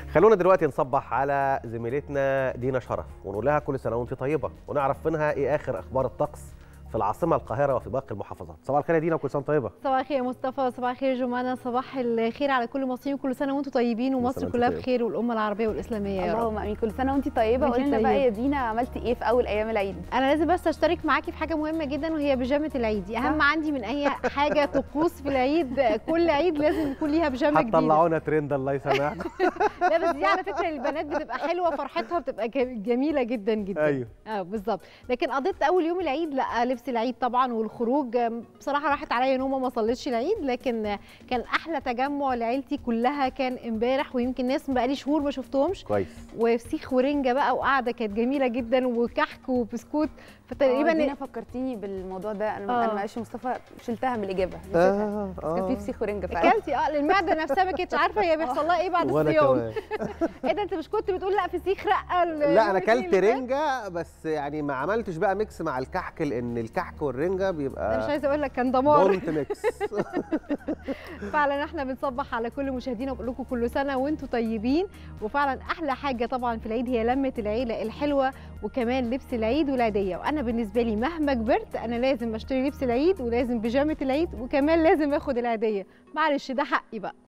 خلونا دلوقتي نصبح على زميلتنا دينا شرف ونقول لها كل سنه وانت طيبه ونعرف منها ايه اخر اخبار الطقس في العاصمه القاهره وفي باقي المحافظات صباح الخير يا دينا وكل سنه طيبه صباح الخير يا مصطفى صباح الخير يا جمانة صباح الخير على كل المصريين وكل سنه وانتم طيبين سنة ومصر وانتم كلها طيبة. بخير والامه العربيه والاسلاميه يا رب اللهم امين كل سنه وانت طيبه وانتي قولي لنا طيبة. بقى يا دينا عملتي ايه في اول ايام العيد انا لازم بس اشترك معاكي في حاجه مهمه جدا وهي بيجامه العيد دي اهم عندي من اي حاجه طقوس في العيد كل عيد لازم يكون ليها بيجامه جديده هتطلعونا ترند الله يسامحنا لا بس دي على فكره البنات بتبقى حلوه فرحتها بتبقى ج- جميله جدا جدا ايوه اه بالظبط لكن قضيت اول يوم العيد لا لبس العيد طبعا والخروج آم، بصراحه راحت عليا نومه ما صليتش العيد لكن آه، كان احلى تجمع لعيلتي كلها كان امبارح ويمكن ناس بقالي شهور ما شفتهمش كويس وفسيخ ورنجه بقى وقعده كانت جميله جدا وكحك وبسكوت تقريبا فتقريبا دينا فكرتيني بالموضوع ده انا آه. انا معلش مصطفى شلتها من الاجابه نسيتها اه بس كان في اه فسيخ ورنجه فعلا اكلتي اه المعده نفسها ما كانتش عارفه هي بيحصل لها ايه بعد وانا الصيام كمان ايه ده انت مش كنت بتقول لا فسيخ رقه ال- لا انا يوم الاثنين اكلت اللي فات؟ رنجه بس يعني ما عملتش بقى ميكس مع الكحك لان الكحك والرنجه انا مش بيبقى عايزه اقول لك كان دمار دونت ميكس فعلا احنا بنصبح على كل مشاهدينا وبقول لكم كل سنه وانتم طيبين وفعلا احلى حاجه طبعا في العيد هي لمه العيله الحلوه وكمان لبس العيد والعيديه وانا بالنسبه لي مهما كبرت انا لازم اشتري لبس العيد ولازم بيجامه العيد وكمان لازم اخد العيديه معلش ده حقي بقى